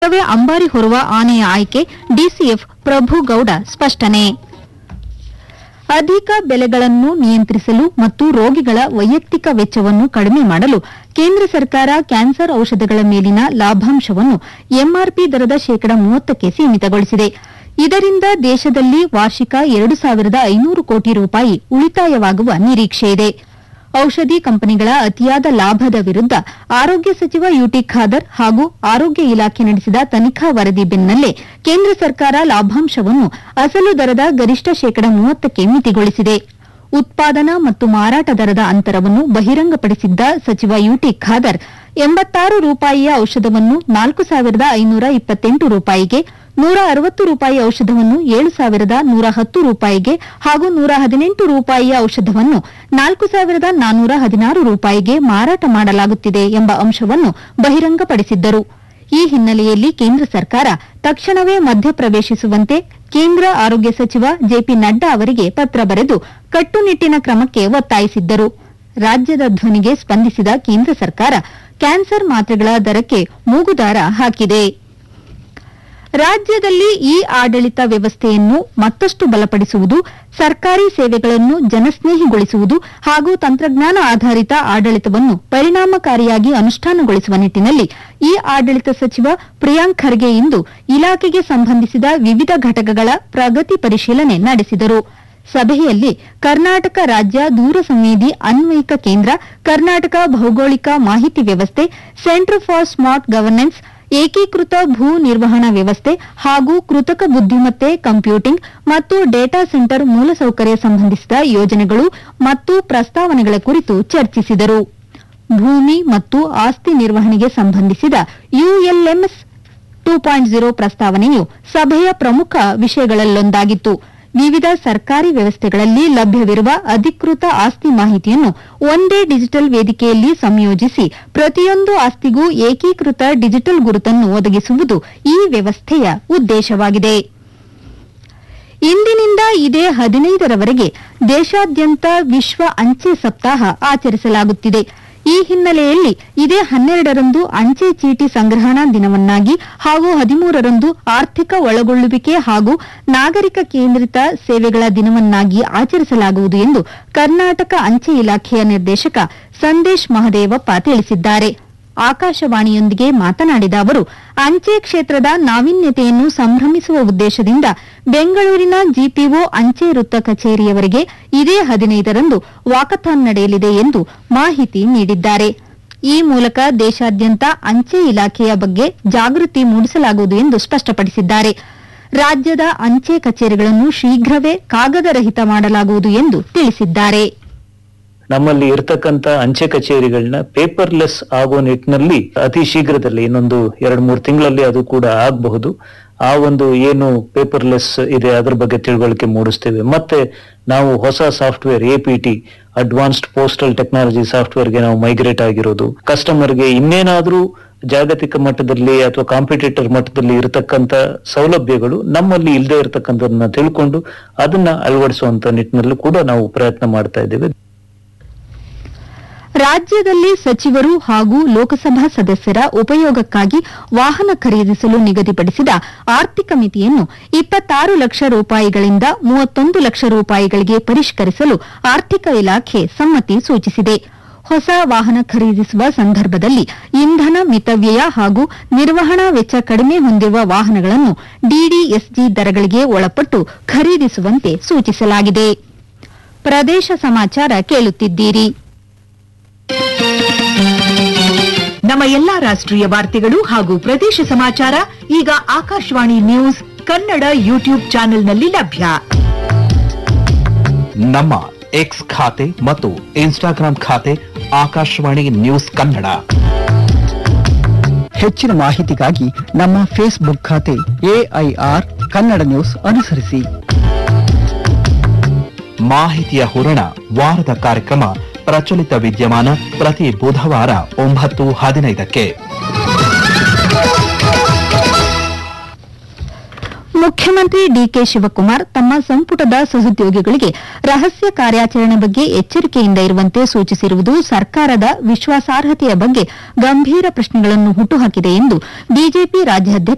ಶೀಘ್ರವೇ ಅಂಬಾರಿ ಹೊರುವ ಆನೆಯ ಆಯ್ಕೆ ಡಿಸಿಎಫ್ ಪ್ರಭುಗೌಡ ಸ್ಪಷ್ಟನೆ ಅಧಿಕ ಬೆಲೆಗಳನ್ನು ನಿಯಂತ್ರಿಸಲು ಮತ್ತು ರೋಗಿಗಳ ವೈಯಕ್ತಿಕ ವೆಚ್ಚವನ್ನು ಕಡಿಮೆ ಮಾಡಲು ಕೇಂದ್ರ ಸರ್ಕಾರ ಕ್ಯಾನ್ಸರ್ ಔಷಧಗಳ ಮೇಲಿನ ಲಾಭಾಂಶವನ್ನು ಎಂಆರ್ಪಿ ದರದ ಶೇಕಡ ಮೂವತ್ತಕ್ಕೆ ಸೀಮಿತಗೊಳಿಸಿದೆ ಇದರಿಂದ ದೇಶದಲ್ಲಿ ವಾರ್ಷಿಕ ಎರಡು ಸಾವಿರದ ಐನೂರು ಕೋಟಿ ರೂಪಾಯಿ ಉಳಿತಾಯವಾಗುವ ನಿರೀಕ್ಷೆಯಿದೆ ಔಷಧಿ ಕಂಪನಿಗಳ ಅತಿಯಾದ ಲಾಭದ ವಿರುದ್ದ ಆರೋಗ್ಯ ಸಚಿವ ಯುಟಿ ಖಾದರ್ ಹಾಗೂ ಆರೋಗ್ಯ ಇಲಾಖೆ ನಡೆಸಿದ ತನಿಖಾ ವರದಿ ಬೆನ್ನಲ್ಲೇ ಕೇಂದ್ರ ಸರ್ಕಾರ ಲಾಭಾಂಶವನ್ನು ಅಸಲು ದರದ ಗರಿಷ್ಠ ಶೇಕಡ ಮೂವತ್ತಕ್ಕೆ ಮಿತಿಗೊಳಿಸಿದೆ ಉತ್ಪಾದನಾ ಮತ್ತು ಮಾರಾಟ ದರದ ಅಂತರವನ್ನು ಬಹಿರಂಗಪಡಿಸಿದ್ದ ಸಚಿವ ಯುಟಿ ಖಾದರ್ ಎಂಬತ್ತಾರು ರೂಪಾಯಿಯ ಔಷಧವನ್ನು ನಾಲ್ಕು ಸಾವಿರದ ಐನೂರ ಇಪ್ಪತ್ತೆಂಟು ರೂಪಾಯಿಗೆ ನೂರ ಅರವತ್ತು ರೂಪಾಯಿ ಔಷಧವನ್ನು ಏಳು ಸಾವಿರದ ನೂರ ಹತ್ತು ರೂಪಾಯಿಗೆ ಹಾಗೂ ನೂರ ಹದಿನೆಂಟು ರೂಪಾಯಿಯ ಔಷಧವನ್ನು ನಾಲ್ಕು ಸಾವಿರದ ನಾನ್ನೂರ ಹದಿನಾರು ರೂಪಾಯಿಗೆ ಮಾರಾಟ ಮಾಡಲಾಗುತ್ತಿದೆ ಎಂಬ ಅಂಶವನ್ನು ಬಹಿರಂಗಪಡಿಸಿದ್ದರು ಈ ಹಿನ್ನೆಲೆಯಲ್ಲಿ ಕೇಂದ್ರ ಸರ್ಕಾರ ತಕ್ಷಣವೇ ಮಧ್ಯಪ್ರವೇಶಿಸುವಂತೆ ಕೇಂದ್ರ ಆರೋಗ್ಯ ಸಚಿವ ಜೆಪಿ ನಡ್ಡಾ ಅವರಿಗೆ ಪತ್ರ ಬರೆದು ಕಟ್ಟುನಿಟ್ಟಿನ ಕ್ರಮಕ್ಕೆ ಒತ್ತಾಯಿಸಿದ್ದರು ರಾಜ್ಯದ ಧ್ವನಿಗೆ ಸ್ಪಂದಿಸಿದ ಕೇಂದ್ರ ಸರ್ಕಾರ ಕ್ಯಾನ್ಸರ್ ಮಾತ್ರೆಗಳ ದರಕ್ಕೆ ಮೂಗುದಾರ ಹಾಕಿದೆ ರಾಜ್ಯದಲ್ಲಿ ಇ ಆಡಳಿತ ವ್ಯವಸ್ಥೆಯನ್ನು ಮತ್ತಷ್ಟು ಬಲಪಡಿಸುವುದು ಸರ್ಕಾರಿ ಸೇವೆಗಳನ್ನು ಜನಸ್ನೇಹಿಗೊಳಿಸುವುದು ಹಾಗೂ ತಂತ್ರಜ್ಞಾನ ಆಧಾರಿತ ಆಡಳಿತವನ್ನು ಪರಿಣಾಮಕಾರಿಯಾಗಿ ಅನುಷ್ಠಾನಗೊಳಿಸುವ ನಿಟ್ಟಿನಲ್ಲಿ ಇ ಆಡಳಿತ ಸಚಿವ ಪ್ರಿಯಾಂಕ್ ಖರ್ಗೆ ಇಂದು ಇಲಾಖೆಗೆ ಸಂಬಂಧಿಸಿದ ವಿವಿಧ ಘಟಕಗಳ ಪ್ರಗತಿ ಪರಿಶೀಲನೆ ನಡೆಸಿದರು ಸಭೆಯಲ್ಲಿ ಕರ್ನಾಟಕ ರಾಜ್ಯ ದೂರ ಸಂವೇದಿ ಅನ್ವಯಿಕ ಕೇಂದ್ರ ಕರ್ನಾಟಕ ಭೌಗೋಳಿಕ ಮಾಹಿತಿ ವ್ಯವಸ್ಥೆ ಸೆಂಟರ್ ಫಾರ್ ಸ್ಮಾರ್ಟ್ ಗವರ್ನೆನ್ಸ್ ಏಕೀಕೃತ ಭೂ ನಿರ್ವಹಣಾ ವ್ಯವಸ್ಥೆ ಹಾಗೂ ಕೃತಕ ಬುದ್ದಿಮತ್ತೆ ಕಂಪ್ಯೂಟಿಂಗ್ ಮತ್ತು ಡೇಟಾ ಸೆಂಟರ್ ಮೂಲಸೌಕರ್ಯ ಸಂಬಂಧಿಸಿದ ಯೋಜನೆಗಳು ಮತ್ತು ಪ್ರಸ್ತಾವನೆಗಳ ಕುರಿತು ಚರ್ಚಿಸಿದರು ಭೂಮಿ ಮತ್ತು ಆಸ್ತಿ ನಿರ್ವಹಣೆಗೆ ಸಂಬಂಧಿಸಿದ ಯುಎಲ್ಎಂಎಸ್ ಟೂ ಪಾಯಿಂಟ್ ಜೀರೋ ಪ್ರಸ್ತಾವನೆಯು ಸಭೆಯ ಪ್ರಮುಖ ವಿಷಯಗಳಲ್ಲೊಂದಾಗಿತ್ತು ವಿವಿಧ ಸರ್ಕಾರಿ ವ್ಯವಸ್ಥೆಗಳಲ್ಲಿ ಲಭ್ಯವಿರುವ ಅಧಿಕೃತ ಆಸ್ತಿ ಮಾಹಿತಿಯನ್ನು ಒಂದೇ ಡಿಜಿಟಲ್ ವೇದಿಕೆಯಲ್ಲಿ ಸಂಯೋಜಿಸಿ ಪ್ರತಿಯೊಂದು ಆಸ್ತಿಗೂ ಏಕೀಕೃತ ಡಿಜಿಟಲ್ ಗುರುತನ್ನು ಒದಗಿಸುವುದು ಈ ವ್ಯವಸ್ಥೆಯ ಉದ್ದೇಶವಾಗಿದೆ ಇಂದಿನಿಂದ ಇದೇ ಹದಿನೈದರವರೆಗೆ ದೇಶಾದ್ಯಂತ ವಿಶ್ವ ಅಂಚೆ ಸಪ್ತಾಹ ಆಚರಿಸಲಾಗುತ್ತಿದೆ ಈ ಹಿನ್ನೆಲೆಯಲ್ಲಿ ಇದೇ ಹನ್ನೆರಡರಂದು ಅಂಚೆ ಚೀಟಿ ಸಂಗ್ರಹಣಾ ದಿನವನ್ನಾಗಿ ಹಾಗೂ ಹದಿಮೂರರಂದು ಆರ್ಥಿಕ ಒಳಗೊಳ್ಳುವಿಕೆ ಹಾಗೂ ನಾಗರಿಕ ಕೇಂದ್ರಿತ ಸೇವೆಗಳ ದಿನವನ್ನಾಗಿ ಆಚರಿಸಲಾಗುವುದು ಎಂದು ಕರ್ನಾಟಕ ಅಂಚೆ ಇಲಾಖೆಯ ನಿರ್ದೇಶಕ ಸಂದೇಶ್ ಮಹದೇವಪ್ಪ ತಿಳಿಸಿದ್ದಾರೆ ಆಕಾಶವಾಣಿಯೊಂದಿಗೆ ಮಾತನಾಡಿದ ಅವರು ಅಂಚೆ ಕ್ಷೇತ್ರದ ನಾವೀನ್ಯತೆಯನ್ನು ಸಂಭ್ರಮಿಸುವ ಉದ್ದೇಶದಿಂದ ಬೆಂಗಳೂರಿನ ಜಿಪಿಒ ಅಂಚೆ ವೃತ್ತ ಕಚೇರಿಯವರೆಗೆ ಇದೇ ಹದಿನೈದರಂದು ವಾಕಥಾನ್ ನಡೆಯಲಿದೆ ಎಂದು ಮಾಹಿತಿ ನೀಡಿದ್ದಾರೆ ಈ ಮೂಲಕ ದೇಶಾದ್ಯಂತ ಅಂಚೆ ಇಲಾಖೆಯ ಬಗ್ಗೆ ಜಾಗೃತಿ ಮೂಡಿಸಲಾಗುವುದು ಎಂದು ಸ್ಪಷ್ಟಪಡಿಸಿದ್ದಾರೆ ರಾಜ್ಯದ ಅಂಚೆ ಕಚೇರಿಗಳನ್ನು ಶೀಘ್ರವೇ ಕಾಗದರಹಿತ ಮಾಡಲಾಗುವುದು ಎಂದು ತಿಳಿಸಿದ್ದಾರೆ ನಮ್ಮಲ್ಲಿ ಇರ್ತಕ್ಕಂತ ಅಂಚೆ ಕಚೇರಿಗಳನ್ನ ಪೇಪರ್ಲೆಸ್ ಆಗೋ ನಿಟ್ಟಿನಲ್ಲಿ ಅತಿ ಶೀಘ್ರದಲ್ಲಿ ಇನ್ನೊಂದು ಎರಡ್ ಮೂರು ತಿಂಗಳಲ್ಲಿ ಅದು ಕೂಡ ಆಗಬಹುದು ಆ ಒಂದು ಏನು ಪೇಪರ್ಲೆಸ್ ಇದೆ ಅದ್ರ ಬಗ್ಗೆ ತಿಳುವಳಿಕೆ ಮೂಡಿಸ್ತೇವೆ ಮತ್ತೆ ನಾವು ಹೊಸ software APT advanced postal technology ಸಾಫ್ಟ್ವೇರ್ಗೆ ನಾವು ಮೈಗ್ರೇಟ್ ಆಗಿರೋದು ಕಸ್ಟಮರ್ಗೆ ಇನ್ನೇನಾದ್ರೂ ಜಾಗತಿಕ ಮಟ್ಟದಲ್ಲಿ ಅಥವಾ ಕಾಂಪಿಟೇಟರ್ ಮಟ್ಟದಲ್ಲಿ ಇರತಕ್ಕಂತ ಸೌಲಭ್ಯಗಳು ನಮ್ಮಲ್ಲಿ ಇಲ್ಲದೆ ಇರತಕ್ಕಂಥದನ್ನ ತಿಳ್ಕೊಂಡು ಅದನ್ನ ಅಳವಡಿಸುವಂತ ನಿಟ್ಟಿನಲ್ಲೂ ಕೂಡ ನಾವು ಪ್ರಯತ್ನ ಮಾಡ್ತಾ ಇದ್ದೇವೆ ರಾಜ್ಯದಲ್ಲಿ ಸಚಿವರು ಹಾಗೂ ಲೋಕಸಭಾ ಸದಸ್ಯರ ಉಪಯೋಗಕ್ಕಾಗಿ ವಾಹನ ಖರೀದಿಸಲು ನಿಗದಿಪಡಿಸಿದ ಆರ್ಥಿಕ ಮಿತಿಯನ್ನು ಇಪ್ಪತ್ತಾರು ಲಕ್ಷ ರೂಪಾಯಿಗಳಿಂದ ಮೂವತ್ತೊಂದು ಲಕ್ಷ ರೂಪಾಯಿಗಳಿಗೆ ಪರಿಷ್ಕರಿಸಲು ಆರ್ಥಿಕ ಇಲಾಖೆ ಸಮ್ಮತಿ ಸೂಚಿಸಿದೆ ಹೊಸ ವಾಹನ ಖರೀದಿಸುವ ಸಂದರ್ಭದಲ್ಲಿ ಇಂಧನ ಮಿತವ್ಯಯ ಹಾಗೂ ನಿರ್ವಹಣಾ ವೆಚ್ಚ ಕಡಿಮೆ ಹೊಂದಿರುವ ವಾಹನಗಳನ್ನು ಡಿಡಿಎಸ್ಜಿ ದರಗಳಿಗೆ ಒಳಪಟ್ಟು ಖರೀದಿಸುವಂತೆ ಸೂಚಿಸಲಾಗಿದೆ ಪ್ರದೇಶ ಸಮಾಚಾರ ಕೇಳುತ್ತಿದ್ದೀರಿ ನಮ್ಮ ಎಲ್ಲಾ ರಾಷ್ಟ್ರೀಯ ವಾರ್ತೆಗಳು ಹಾಗೂ ಪ್ರದೇಶ ಸಮಾಚಾರ ಈಗ ಆಕಾಶವಾಣಿ ನ್ಯೂಸ್ ಕನ್ನಡ ಯೂಟ್ಯೂಬ್ ಚಾನೆಲ್ನಲ್ಲಿ ಲಭ್ಯ ನಮ್ಮ ಎಕ್ಸ್ ಖಾತೆ ಮತ್ತು ಇನ್ಸ್ಟಾಗ್ರಾಂ ಖಾತೆ ಆಕಾಶವಾಣಿ ನ್ಯೂಸ್ ಕನ್ನಡ ಹೆಚ್ಚಿನ ಮಾಹಿತಿಗಾಗಿ ನಮ್ಮ ಫೇಸ್ಬುಕ್ ಖಾತೆ ಎಐಆರ್ ಕನ್ನಡ ನ್ಯೂಸ್ ಅನುಸರಿಸಿ ಮಾಹಿತಿಯ ಹೂರಣ ವಾರದ ಕಾರ್ಯಕ್ರಮ ಪ್ರಚಲಿತ ವಿದ್ಯಮಾನ ಪ್ರತಿ ಬುಧವಾರ ಒಂಬತ್ತು ಹದಿನೈದಕ್ಕೆ ಮುಖ್ಯಮಂತ್ರಿ ಡಿಕೆ ಶಿವಕುಮಾರ್ ತಮ್ಮ ಸಂಪುಟದ ಸಹೋದ್ಯೋಗಿಗಳಿಗೆ ರಹಸ್ಯ ಕಾರ್ಯಾಚರಣೆ ಬಗ್ಗೆ ಎಚ್ಚರಿಕೆಯಿಂದ ಇರುವಂತೆ ಸೂಚಿಸಿರುವುದು ಸರ್ಕಾರದ ವಿಶ್ವಾಸಾರ್ಹತೆಯ ಬಗ್ಗೆ ಗಂಭೀರ ಪ್ರಶ್ನೆಗಳನ್ನು ಹುಟ್ಟುಹಾಕಿದೆ ಎಂದು ಬಿಜೆಪಿ ರಾಜ್ಯಾಧ್ಯಕ್ಷ